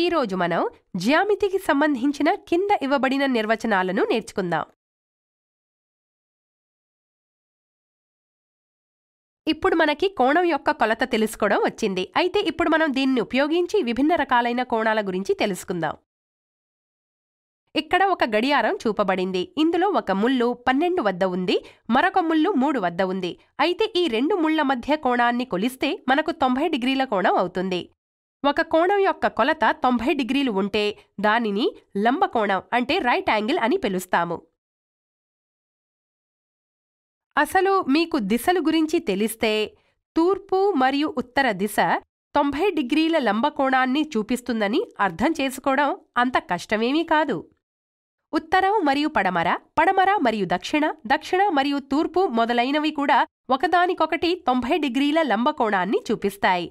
ఈ రోజు మనం జ్యామితికి సంబంధించిన కింద ఇవ్వబడిన నిర్వచనాలను నేర్చుకుందాం ఇప్పుడు మనకి కోణం యొక్క కొలత తెలుసుకోవడం వచ్చింది అయితే ఇప్పుడు మనం దీన్ని ఉపయోగించి విభిన్న రకాలైన కోణాల గురించి తెలుసుకుందాం ఇక్కడ ఒక గడియారం చూపబడింది ఇందులో ఒక ముళ్ళు పన్నెండు వద్ద ఉంది మరొక ముళ్ళు మూడు వద్ద ఉంది అయితే ఈ రెండు ముళ్ల మధ్య కోణాన్ని కొలిస్తే మనకు తొంభై డిగ్రీల కోణం అవుతుంది ఒక కోణం యొక్క కొలత తొంభై డిగ్రీలు ఉంటే దానిని లంబ కోణం అంటే రైట్ యాంగిల్ అని పిలుస్తాము అసలు మీకు దిశలు గురించి తెలిస్తే తూర్పు మరియు ఉత్తర దిశ తొంభై డిగ్రీల లంబ కోణాన్ని చూపిస్తుందని అర్థం చేసుకోవడం అంత కష్టమేమీ కాదు ఉత్తరం మరియు పడమర పడమర మరియు దక్షిణ దక్షిణ మరియు తూర్పు మొదలైనవి కూడా ఒకదానికొకటి తొంభై డిగ్రీల లంబకోణాన్ని చూపిస్తాయి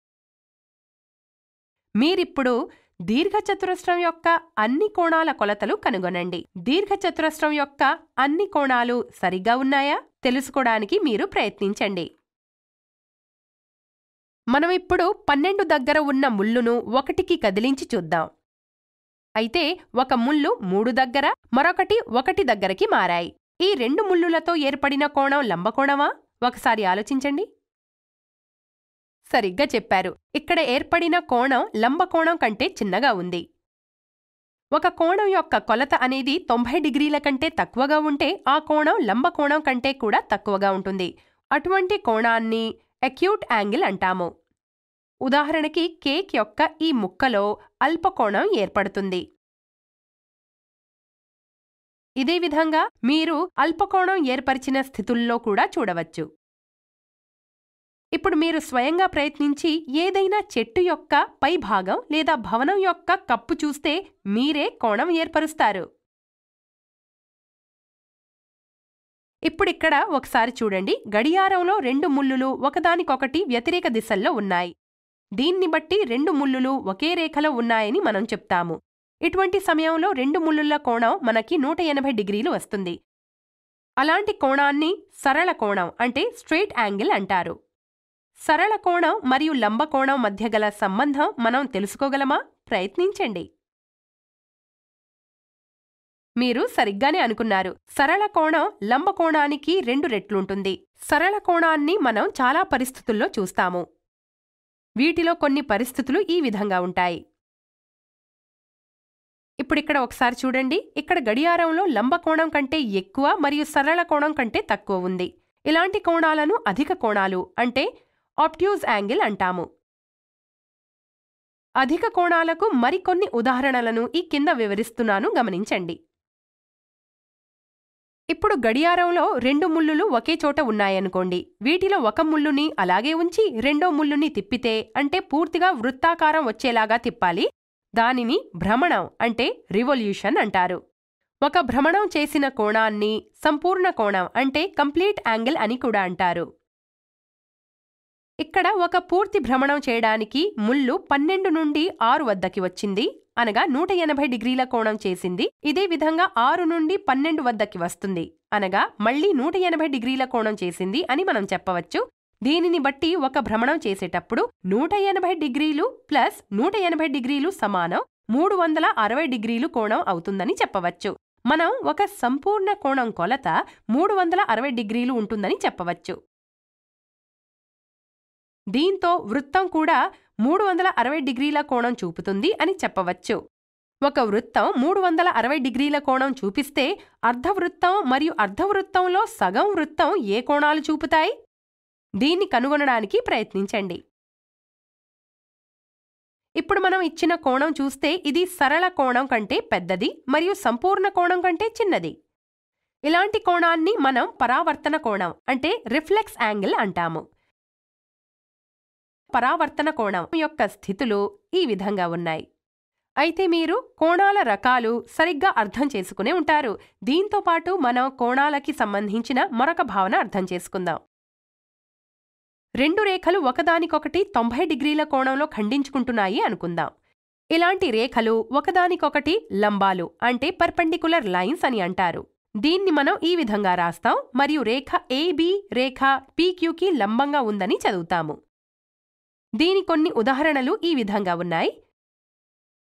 మీరిప్పుడు దీర్ఘచతురస్రం యొక్క అన్ని కోణాల కొలతలు కనుగొనండి దీర్ఘచతురస్రం యొక్క అన్ని కోణాలు సరిగ్గా ఉన్నాయా తెలుసుకోవడానికి మీరు ప్రయత్నించండి మనం ఇప్పుడు పన్నెండు దగ్గర ఉన్న ముళ్ళును ఒకటికి కదిలించి చూద్దాం అయితే ఒక ముళ్ళు మూడు దగ్గర మరొకటి ఒకటి దగ్గరకి మారాయి ఈ రెండు ముళ్ళులతో ఏర్పడిన కోణం లంబకోణమా ఒకసారి ఆలోచించండి సరిగ్గా చెప్పారు ఇక్కడ ఏర్పడిన కోణం లంబకోణం కంటే చిన్నగా ఉంది ఒక కోణం యొక్క కొలత అనేది తొంభై డిగ్రీల కంటే తక్కువగా ఉంటే ఆ కోణం లంబకోణం కంటే కూడా తక్కువగా ఉంటుంది అటువంటి కోణాన్ని అక్యూట్ యాంగిల్ అంటాము ఉదాహరణకి కేక్ యొక్క ఈ ముక్కలో అల్పకోణం ఏర్పడుతుంది ఇదే విధంగా మీరు అల్పకోణం ఏర్పరిచిన స్థితుల్లో కూడా చూడవచ్చు ఇప్పుడు మీరు స్వయంగా ప్రయత్నించి ఏదైనా చెట్టు యొక్క పై భాగం లేదా భవనం యొక్క కప్పు చూస్తే మీరే కోణం ఏర్పరుస్తారు ఇప్పుడిక్కడ ఒకసారి చూడండి గడియారంలో రెండు ముళ్ళులు ఒకదానికొకటి వ్యతిరేక దిశల్లో ఉన్నాయి దీన్ని బట్టి రెండు ముళ్ళులు ఒకే రేఖలో ఉన్నాయని మనం చెప్తాము ఇటువంటి సమయంలో రెండు ముళ్ళుల కోణం మనకి నూట ఎనభై డిగ్రీలు వస్తుంది అలాంటి కోణాన్ని సరళ కోణం అంటే స్ట్రెయిట్ యాంగిల్ అంటారు సరళ కోణం మరియు లంబ కోణం మధ్య గల సంబంధం మనం తెలుసుకోగలమా ప్రయత్నించండి మీరు సరిగ్గానే అనుకున్నారు సరళ కోణం లంబ కోణానికి రెండు రెట్లుంటుంది సరళ కోణాన్ని మనం చాలా పరిస్థితుల్లో చూస్తాము వీటిలో కొన్ని పరిస్థితులు ఈ విధంగా ఉంటాయి ఇప్పుడిక్కడ ఒకసారి చూడండి ఇక్కడ గడియారంలో లంబ కోణం కంటే ఎక్కువ మరియు సరళ కోణం కంటే తక్కువ ఉంది ఇలాంటి కోణాలను అధిక కోణాలు అంటే ఆప్ట్యూజ్ యాంగిల్ అంటాము అధిక కోణాలకు మరికొన్ని ఉదాహరణలను ఈ కింద వివరిస్తున్నాను గమనించండి ఇప్పుడు గడియారంలో రెండు ముళ్ళులు ఒకే చోట ఉన్నాయనుకోండి వీటిలో ఒక ముళ్ళుని అలాగే ఉంచి రెండో ముళ్ళుని తిప్పితే అంటే పూర్తిగా వృత్తాకారం వచ్చేలాగా తిప్పాలి దానిని భ్రమణం అంటే రివల్యూషన్ అంటారు ఒక భ్రమణం చేసిన కోణాన్ని సంపూర్ణ కోణం అంటే కంప్లీట్ యాంగిల్ అని కూడా అంటారు ఇక్కడ ఒక పూర్తి భ్రమణం చేయడానికి ముళ్ళు పన్నెండు నుండి ఆరు వద్దకి వచ్చింది అనగా నూట ఎనభై డిగ్రీల కోణం చేసింది ఇదే విధంగా ఆరు నుండి పన్నెండు వద్దకి వస్తుంది అనగా మళ్లీ నూట ఎనభై డిగ్రీల కోణం చేసింది అని మనం చెప్పవచ్చు దీనిని బట్టి ఒక భ్రమణం చేసేటప్పుడు నూట ఎనభై డిగ్రీలు ప్లస్ నూట ఎనభై డిగ్రీలు సమానం మూడు వందల అరవై డిగ్రీలు కోణం అవుతుందని చెప్పవచ్చు మనం ఒక సంపూర్ణ కోణం కొలత మూడు వందల అరవై డిగ్రీలు ఉంటుందని చెప్పవచ్చు దీంతో వృత్తం కూడా మూడు వందల అరవై డిగ్రీల కోణం చూపుతుంది అని చెప్పవచ్చు ఒక వృత్తం మూడు వందల అరవై డిగ్రీల కోణం చూపిస్తే అర్ధవృత్తం మరియు అర్ధవృత్తంలో సగం వృత్తం ఏ కోణాలు చూపుతాయి దీన్ని కనుగొనడానికి ప్రయత్నించండి ఇప్పుడు మనం ఇచ్చిన కోణం చూస్తే ఇది సరళ కోణం కంటే పెద్దది మరియు సంపూర్ణ కోణం కంటే చిన్నది ఇలాంటి కోణాన్ని మనం పరావర్తన కోణం అంటే రిఫ్లెక్స్ యాంగిల్ అంటాము పరావర్తన కోణం యొక్క స్థితులు ఈ విధంగా ఉన్నాయి అయితే మీరు కోణాల రకాలు సరిగ్గా అర్థం చేసుకునే ఉంటారు దీంతో పాటు మనం కోణాలకి సంబంధించిన మరొక భావన అర్థం చేసుకుందాం రెండు రేఖలు ఒకదానికొకటి తొంభై డిగ్రీల కోణంలో ఖండించుకుంటున్నాయి అనుకుందాం ఇలాంటి రేఖలు ఒకదానికొకటి లంబాలు అంటే పర్పెండికులర్ లైన్స్ అని అంటారు దీన్ని మనం ఈ విధంగా రాస్తాం మరియు రేఖ ఏబి రేఖ పీక్యూకి లంబంగా ఉందని చదువుతాము దీని కొన్ని ఉదాహరణలు ఈ విధంగా ఉన్నాయి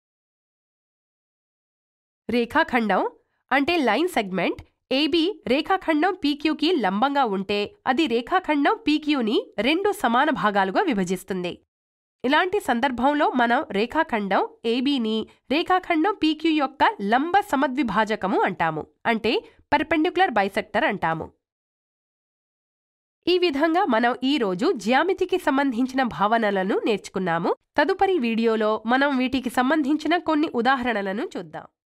రేఖాఖండం అంటే లైన్ సెగ్మెంట్ ఏబి రేఖాఖండం పీక్యూకి లంబంగా ఉంటే అది రేఖాఖండం పీక్యూని రెండు సమాన భాగాలుగా విభజిస్తుంది ఇలాంటి సందర్భంలో మనం రేఖాఖండం ఏబీని రేఖాఖండం పీక్యూ యొక్క లంబ సమద్విభాజకము అంటాము అంటే పర్పెండిక్యులర్ బైసెక్టర్ అంటాము ఈ విధంగా మనం ఈ రోజు జ్యామితికి సంబంధించిన భావనలను నేర్చుకున్నాము తదుపరి వీడియోలో మనం వీటికి సంబంధించిన కొన్ని ఉదాహరణలను చూద్దాం